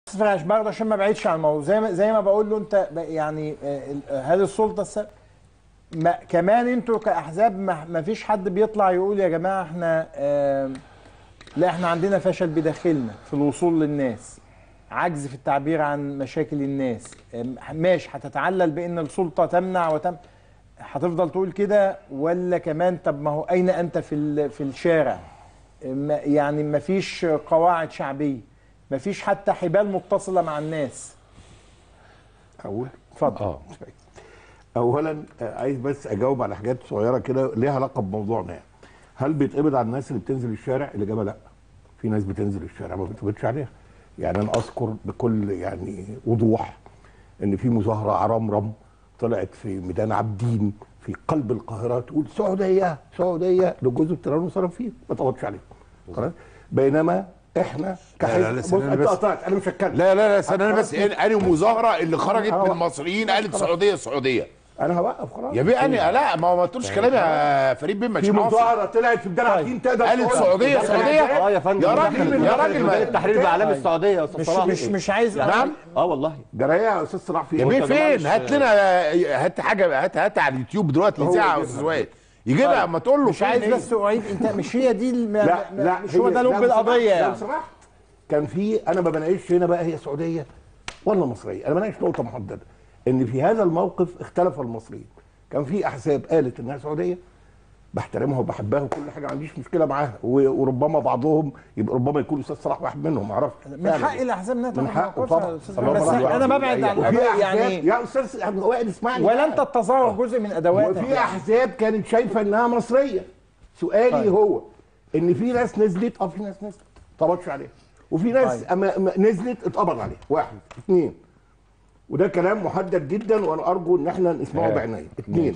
فراش برضه عشان ما بعيدش عن الموضوع زي ما زي ما بقول له انت ب- يعني آه، ال- هل السلطه الس... ما كمان انتوا كاحزاب ما, ما فيش حد بيطلع يقول يا جماعه احنا آه لا احنا عندنا فشل بداخلنا في الوصول للناس عجز في التعبير عن مشاكل الناس آم، ماشي هتتعلل بان السلطه تمنع وتم هتفضل تقول كده ولا كمان طب ما هو اين انت في ال- في الشارع ما- يعني ما فيش قواعد شعبيه ما فيش حتى حبال متصله مع الناس اول اتفضل اه اولا آه، عايز بس اجاوب على حاجات صغيره كده ليها علاقه بموضوعنا يعني. هل بيتقبض على الناس اللي بتنزل الشارع الاجابه لا في ناس بتنزل الشارع ما بيتقبضش عليها يعني انا اذكر بكل يعني وضوح ان في مظاهره عرمرم طلعت في ميدان عابدين في قلب القاهره تقول سعوديه سعوديه لجوز التيران صرف فيه ما اتقبضش عليه خلاص بينما احنا كحزب لا، لا، بص استنى انت بس. قطعت انا مش هتكلم لا لا لا استنى انا بس خلاص. انهي مظاهره اللي خرجت أنا من هوقف. المصريين قالت سعوديه سعوديه انا هوقف خلاص يا بيه انا لا ما هو ما تقولش كلام يا فريد بن في مش عاصم مظاهره طلعت في ميدان عابدين تقدر قالت تقولها. سعوديه دخلت سعوديه اه يا فندم يا دخل- راجل دخل يا راجل ميدان ما- التحرير باعلام السعوديه يا استاذ مش صلاح مش مش عايز نعم اه والله جرايه يا استاذ صلاح في يا إيه؟ بيه يا جماعة فين مش- هات لنا هات حاجه هات هات على اليوتيوب دلوقتي هو اذاعه يا يجيبها. استاذ وائل يجيبها اما تقول له مش عايز فين بس اعيد انت مش هي دي الم... لا ما- لا مش هو هي- ده لا، لب لو سمحت- القضيه لو يعني سمحت كان في انا ما بناقش هنا بقى هي سعوديه ولا مصريه انا بناقش نقطه محدده ان في هذا الموقف اختلف المصريين كان في احزاب قالت انها سعوديه بحترمها وبحبها وكل حاجه ما عنديش مشكله معاها و- وربما بعضهم يبقى ربما يكون الاستاذ صلاح واحد منهم ما اعرفش من حق الاحزاب انها من تاخد حقه موقفها طبعا يا أستاذ طبعاً. بس طبعاً. انا ببعد عن وفي القضايا احزاب يعني يا استاذ عبد الوائل اسمعني ولا بقى. انت التظاهر جزء من ادواتك وفي احزاب كانت شايفه انها مصريه سؤالي طيب. هو ان في ناس نزلت اه في ناس نزلت ما اتقبضش عليها وفي ناس طيب. أما أما نزلت اتقبض عليها واحد اثنين وده كلام محدد جدا وانا ارجو ان احنا نسمعه آه. بعنايه اثنين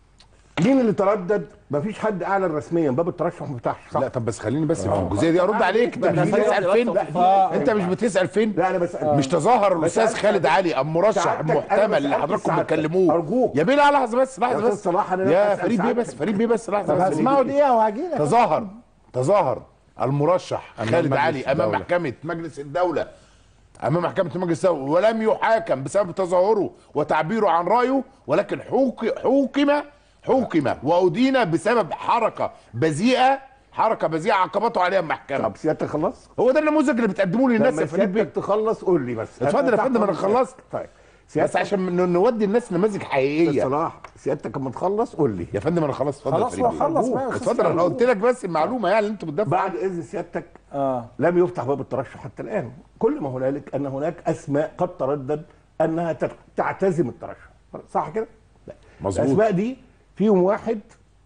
مين اللي تردد مفيش حد اعلن رسميا باب الترشح ما فتحش صح لا طب بس خليني بس في الجزئيه دي ارد عليك انت لا، مش لا، بتسال لا، فين لا، لا، آه. انت مش بتسال فين لا انا بسال مش تظاهر الاستاذ بسألك- خالد علي ام مرشح سعادتك- أنا محتمل اللي بسألك حضراتكم سعادتك. بتكلموه أرجوك. يا بيه لا لحظه بس يا لحظه أستاذ بس صلاح، أنا يا بسأل فريد بيه بس سعادتك. فريد بيه بس لحظه طب بس هسمعوا دقيقه وهجي لك تظاهر تظاهر المرشح خالد مجلس علي امام الدولة. محكمه مجلس الدوله امام محكمه مجلس الدوله ولم يحاكم بسبب تظاهره وتعبيره عن رايه ولكن حوك حوكم حوكم وادين بسبب حركه بذيئه حركه بذيئه عاقبته عليها المحكمه طب سيادتك خلص هو ده النموذج اللي بتقدموه للناس يا لما فريد بيه سيادتك تخلص قول لي بس اتفضل يا تحت فندم، أنا أمرك. خلصت. طيب بس سيادتك عشان ن- نودي الناس نماذج حقيقيه صلاح سيادتك لما تخلص قول لي يا فندم انا خلاص اتفضل خلاص يا هو فريد بيه. خلص بقى يا أستاذ اتفضل انا قلت لك بس المعلومه يعني اللي انتوا بتدافعوا بعد اذن سيادتك اه لم يفتح باب الترشح حتى الان كل ما هنالك ان هناك اسماء قد تردد انها تت- تعتزم الترشح صح كده لا. مظبوط. الاسماء دي فيهم واحد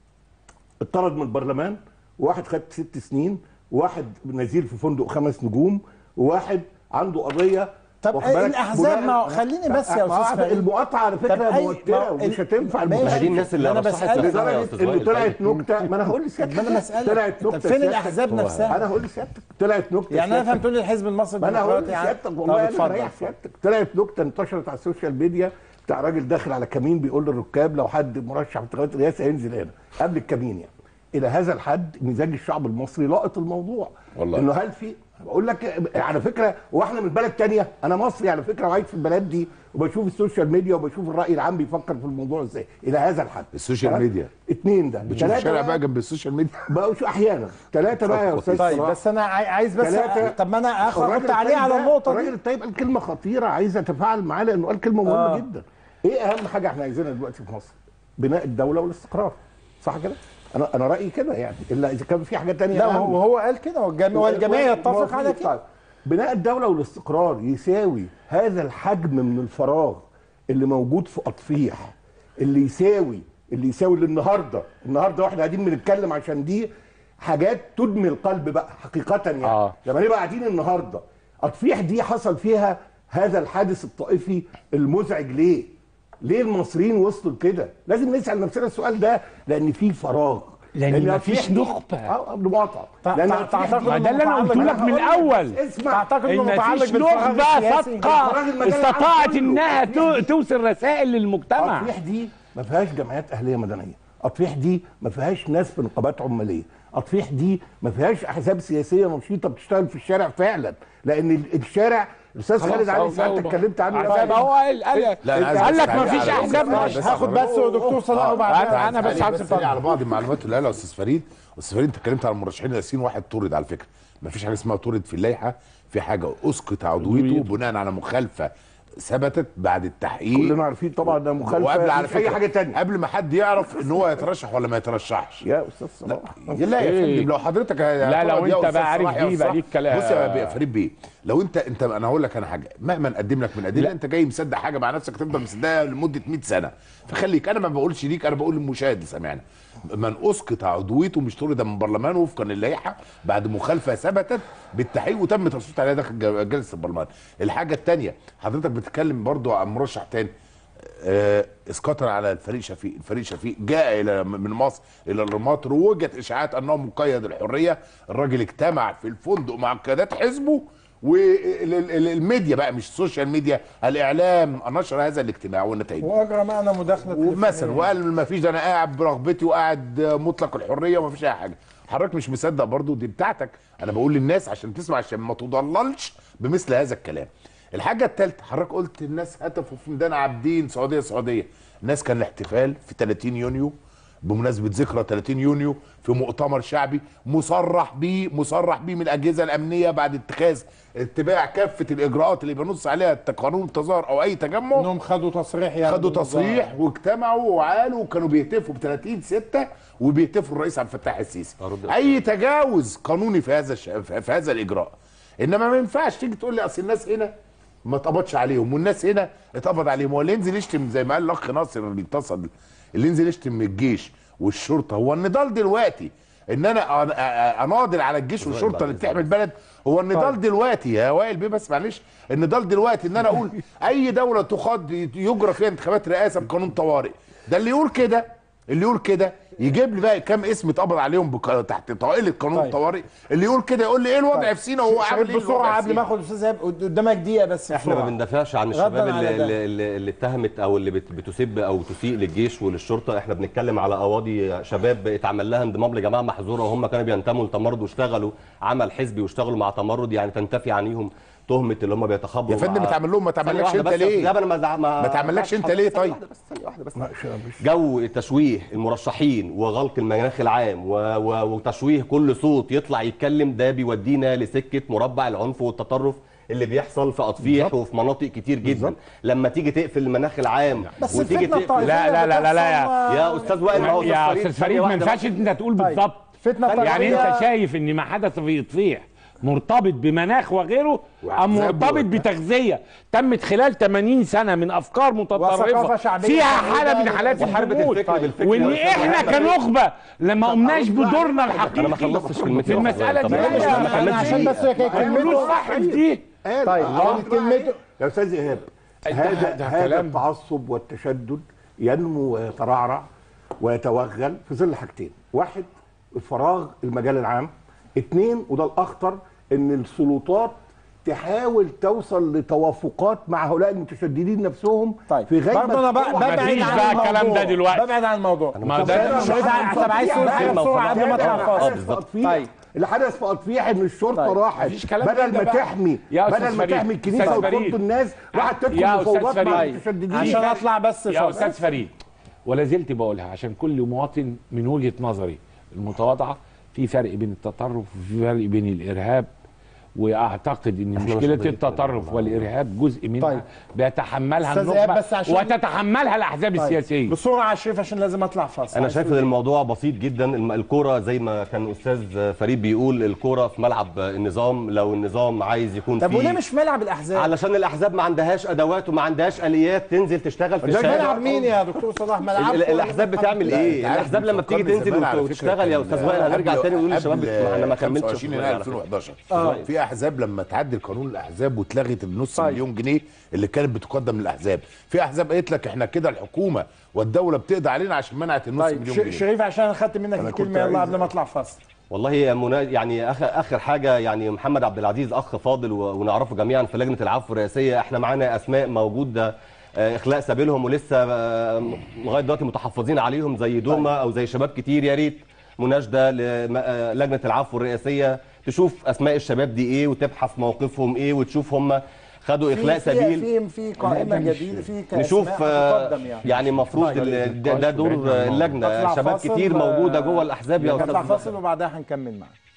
اتطرد من البرلمان وواحد خد ست سنين وواحد نزيل في فندق خمس نجوم وواحد عنده قضيه طب واخد بالك؟ الأحزاب بناء- ما هو- خليني بس يا ما هو أستاذ فريد. المقاطعه على طب فكره أي- ما موتره هو ومش ال- هتنفع ماشي. المشاهد. ما هي دي الناس اللي أنا رشحت بسألك. لسانها يا لدرجه استاذ انه وائل طلعت طيب. نكته ما انا هقول لسيادتك طب انا بسالك طلعت طب نكته فين سيادتك. الاحزاب هو- نفسها انا هقول لسيادتك طلعت نكته يعني انا سيادتك. فهمت لي الحزب المصري ما انا هقول الديمقراطي يعني لسيادتك طب والله انا اتفضل بريح سيادتك طلعت نكته انتشرت على السوشيال ميديا بتاع راجل داخل على كمين بيقول للركاب لو حد مرشح في انتخابات الرئاسه ينزل هنا قبل الكمين يعني الى هذا الحد مزاج الشعب المصري لاقط الموضوع والله. انه هل في بقول لك على فكره واحنا من بلد تانية انا مصري على فكره وعايش في البلد دي وبشوف السوشيال ميديا وبشوف الراي العام بيفكر في الموضوع ازاي الى هذا الحد السوشيال خلاص؟ ميديا. اتنين ده بتشوف تلاتة الشارع بقى- بقى جنب السوشيال ميديا بقى شو احيانا ثلاثه بقى يا استاذ طيب صلاح. بس انا عاي- عايز بس ثلاثة طب ما انا اخد الراجل تعليق الطيب على ده- النقطه الراجل دي الطيب قال كلمه خطيره عايز اتفاعل معاه لانه قال كلمه مهمه آه. آه. جدا ايه اهم حاجه احنا عايزينها دلوقتي في مصر بناء الدوله والاستقرار صح كده انا انا رايي كده يعني الا اذا كان في حاجه تانية لا أهم. هو هو قال كده والجميع والجميع يتفق موافقين. على كده طيب. بناء الدوله والاستقرار يساوي هذا الحجم من الفراغ اللي موجود في اطفيح اللي يساوي اللي يساوي اللي النهارده النهارده واحنا قاعدين بنتكلم عشان دي حاجات تدمي القلب بقى حقيقه يعني آه. لما نبقى قاعدين النهارده اطفيح دي حصل فيها هذا الحادث الطائفي المزعج ليه؟ ليه المصريين وصلوا لكده؟ لازم نسال نفسنا السؤال ده لان في فراغ لأن أطفيح مفيش دي- نخبة. اه قبل مقاطعه تع- لأن تع- أطفيح تعتقد دي- ما ده اللي انا متعلق- قلت لك من أنا هقول لك الاول بس اسمع تعتقد انه ان متعلق مفيش بالفراغ نخبه السياسي صادقه الراجل المجال العام استطاعت كله. انها أطفيح تو- دي- توصل رسائل للمجتمع اطفيح دي ما فيهاش جمعيات اهليه مدنيه اطفيح دي ما فيهاش ناس في نقابات عماليه اطفيح دي ما فيهاش احزاب سياسيه نشيطه بتشتغل في الشارع فعلا لان ال- الشارع الاستاذ خالد علي ساعات اتكلمت عنه ما هو قال قال لا، أنا عايز قال لك بس ما فيش على- احزاب بس- ماشي بس- هاخد بس دكتور صلاح آه، وبعدها أنا بس عايز بس على بعض المعلومات اللي قالها استاذ فريد استاذ فريد انت اتكلمت على المرشحين الاساسيين واحد طرد على فكره ما فيش حاجه اسمها طرد في اللائحه في حاجه اسقط عضويته بناء على مخالفه ثبتت بعد التحقيق كلنا عارفين طبعا ده مخالفه وقبل على مش اي فكره حاجه تانية قبل ما حد يعرف ان هو يترشح ولا ما يترشحش يا استاذ صلاح لا يا إيه؟ فندم لو حضرتك لا، لو أنت بقى عارف دي يبقى ليك كلام. بص يا بيه- فريد بيه لو انت انت انا هقول لك انا حاجه مهما نقدم لك من ادله انت جاي مصدق حاجه مع نفسك تفضل مصدقها لمده 100 سنه فخليك انا ما بقولش ليك انا بقول للمشاهد اللي سامعنا من اسقط عضويته مش طرد من برلمان وفقا للائحه بعد مخالفه ثبتت بالتحقيق وتم تصويت عليها داخل ج- جلسه البرلمان الحاجه الثانيه حضرتك بتتكلم برضو عن مرشح تاني آه، اسقاطا على الفريق شفيق الفريق شفيق جاء الى من مصر الى الرماط روجت اشاعات انه مقيد الحريه الراجل اجتمع في الفندق مع قيادات حزبه والميديا بقى مش السوشيال ميديا الاعلام نشر هذا الاجتماع والنتائج واجرى معنا مداخله ومثلا وقال ما فيش ده انا قاعد برغبتي وقاعد مطلق الحريه وما فيش اي حاجه حضرتك مش مصدق برضو دي بتاعتك انا بقول للناس عشان تسمع عشان ما تضللش بمثل هذا الكلام الحاجه الثالثه حضرتك قلت الناس هتفوا في ميدان عابدين سعوديه سعوديه الناس كان الاحتفال في 30 يونيو بمناسبه ذكرى 30 يونيو في مؤتمر شعبي مصرح بيه مصرح بيه من الاجهزه الامنيه بعد اتخاذ اتباع كافه الاجراءات اللي بينص عليها قانون التظاهر او اي تجمع انهم خدوا تصريح يعني خدوا تصريح واجتمعوا وعالوا وكانوا بيهتفوا ب 30 6 وبيهتفوا الرئيس عبد الفتاح السيسي اي تجاوز قانوني في هذا الش... في هذا الاجراء انما ما ينفعش تيجي تقول لي اصل الناس هنا ما اتقبضش عليهم والناس هنا اتقبض عليهم هو اللي ينزل يشتم زي ما قال الاخ ناصر اللي اتصل اللي ينزل يشتم من الجيش والشرطه هو النضال دلوقتي ان انا أ- أ- اناضل على الجيش والشرطه اللي بتحمي البلد هو النضال دلوقتي يا وائل بيه بس معلش النضال دلوقتي ان انا اقول اي دوله تخاض يجرى فيها انتخابات رئاسه بقانون طوارئ ده اللي يقول كده اللي يقول كده يجيب لي بقى كام اسم اتقبض عليهم بك... تحت طائله قانون طيب. الطوارئ اللي يقول كده يقول لي ايه الوضع في سينا وهو عامل شريف ايه الوضع بسرعه في قبل ما سينا؟ اخد الاستاذ ايهاب قدامك دقيقه بس احنا ما بسرعه بندافعش عن ردا الشباب على اللي, ده. اللي, اللي, اللي اتهمت او اللي بت- بتسب او تسيء للجيش وللشرطه احنا بنتكلم على قواضي شباب اتعمل لها انضمام لجماعه محظوره وهم كانوا بينتموا لتمرد واشتغلوا عمل حزبي واشتغلوا مع تمرد يعني تنتفي عنيهم تهمه اللي هم بيتخبوا يا فندم مع- اتعمل لهم ما ثانية تعملكش واحدة انت بس يا أستاذ ليه؟ إيهاب، انا ما زع- ما ما تعملكش انت ليه طيب؟ ثانية واحدة بس ثانية واحدة بس جو تشويه المرشحين وغلق المناخ العام و... و... وتشويه كل صوت يطلع يتكلم ده بيودينا لسكه مربع العنف والتطرف اللي بيحصل في اطفيح وفي مناطق كتير جدا لما تيجي تقفل المناخ العام بس وتيجي الفتنه تقفل الطائفيه لا- لا- لا- لا- لا، بتحصل، يا استاذ وائل ما هو يا أستاذ استاذ ثانية فريد ما واحدة ينفعش بس. انت تقول طيب. بالظبط فتنه يعني طائفيه انت شايف ان ما حدث في اطفيح مرتبط بمناخ وغيره ام وأحزاب مرتبط وبتاع. بتغذيه تمت خلال 80 سنه من افكار وثقافة متطرفه شعبية فيها شعبية حاله من حالات وحرب الجمود الفكر بالفكر وان يا أستاذ احنا وائل. كنخبه لما قمناش بدورنا انا ما الحقيقي خلصتش كلمتي في المساله دي طب لا، مش- لا، ما لا، كملتش عشان دقيقة. بس هي كانت كلمته كلمته صح في دي طيب كانت كلمته يا استاذ ايهاب ده- هذا ده هذا كلام. التعصب والتشدد ينمو ويترعرع ويتوغل في ظل حاجتين واحد فراغ المجال العام اثنين وده الاخطر ان السلطات تحاول توصل لتوافقات مع هؤلاء المتشددين نفسهم طيب في غيبه برضه انا بقى ببعد مفيش عن بقى الموضوع الكلام ده دلوقتي. ببعد عن الموضوع ما ده شريف حسب عايز تقول حاجه بسرعه قبل ما اطلع اللي فاصل حدث في أطفيح- طيب. اللي حدث في اطفيح ان الشرطه طيب. راحت مفيش كلام بدل من ده ما بقى. تحمي يا أستاذ بدل ما فريد. تحمي الكنيسه أستاذ وترد فريد. الناس راحت يا تدخل أستاذ مفاوضات مع فريد. المتشددين عشان اطلع بس يا فاصل استاذ فريد ولا زلت بقولها عشان كل مواطن من وجهه نظري المتواضعه في فرق بين التطرف وفي فرق بين الارهاب واعتقد ان إحنا مش مشكله قادرين التطرف نتكلم. والارهاب جزء منها طيب. بيتحملها أستاذ إيهاب النخبه بس عشان- وتتحملها الاحزاب طيب. السياسيه بسرعه يا شريف عشان لازم اطلع فاصل انا عايز شايف ان تقول الموضوع بسيط جدا الم- الكوره زي ما كان استاذ فريد بيقول الكوره في ملعب النظام لو النظام عايز يكون طب فيه وليه مش في ملعب الاحزاب؟ علشان الاحزاب ما عندهاش ادوات وما عندهاش اليات تنزل تشتغل في ده الشارع ملعب مين يا دكتور صلاح ملعب ال- الاحزاب بتعمل ايه عارف الاحزاب لما بتيجي بيفكرني تنزل زمان على وت- فكرة وتشتغل يا كان استاذ وائل هنرجع قبل- تاني ونقول للشباب قبل بت- انا ما كملتش 25 يناير 2011 في احزاب لما تعدل قانون الاحزاب واتلغت النص طيب. مليون جنيه اللي كانت بتقدم للاحزاب في احزاب قالت لك احنا كده الحكومه والدوله بتقضي علينا عشان منعت النص طيب مليون ش- جنيه شريف عشان انا خدت منك أنا كنت الكلمه يلا عايز- قبل ما اطلع فاصل والله يا منا... يعني اخر اخر حاجه يعني محمد عبد العزيز اخ فاضل و... ونعرفه جميعا في لجنه العفو الرئاسيه احنا معانا اسماء موجوده آه، اخلاء سبيلهم ولسه آه، لغايه دلوقتي متحفظين عليهم زي دوما او زي شباب كتير يا ريت مناشده للجنه العفو الرئاسيه تشوف اسماء الشباب دي ايه وتبحث موقفهم ايه وتشوف هم خدوا في- اخلاء في- سبيل في في قائمه لا، ده مش- جديده في نشوف كأسماء آه، هتقدم يعني يعني المفروض طيب. ال- ده ده دور بعيد عن الموضوع. اللجنه نطلع شباب فاصل كتير و- موجوده جوه الاحزاب يا نطلع استاذ فاصل وبعدها هنكمل معاك